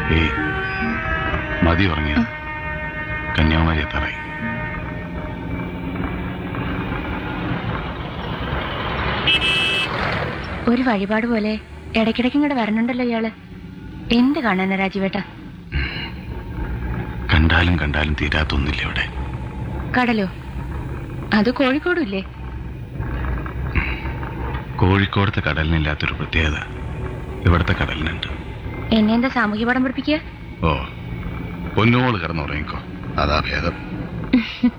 ഏയ് മതി ഉറങ്ങിയത് കന്യാകുമാരി എത്താറായി ഒരു വഴിപാട് പോലെ ഇടയ്ക്കിടയ്ക്ക് ഇങ്ങോട്ട് വരണുണ്ടല്ലോ ഇയാള് എന്ത് കാണാനാ രാജീവേട്ട കണ്ടാലും കണ്ടാലും തീരാത്തൊന്നില്ല ഇവിടെ കടലോ അത് കോഴിക്കോടും ഇല്ലേ കോഴിക്കോടത്തെ കടലിനില്ലാത്തൊരു പ്രത്യേകത ഇവിടുത്തെ കടലിനുണ്ട് എന്നെ എന്താ സാമൂഹ്യ പടം പഠിപ്പിക്കുക ഓ പൊന്നോള് കിടന്നുറങ്ങിക്കോ അതാ ഭേദം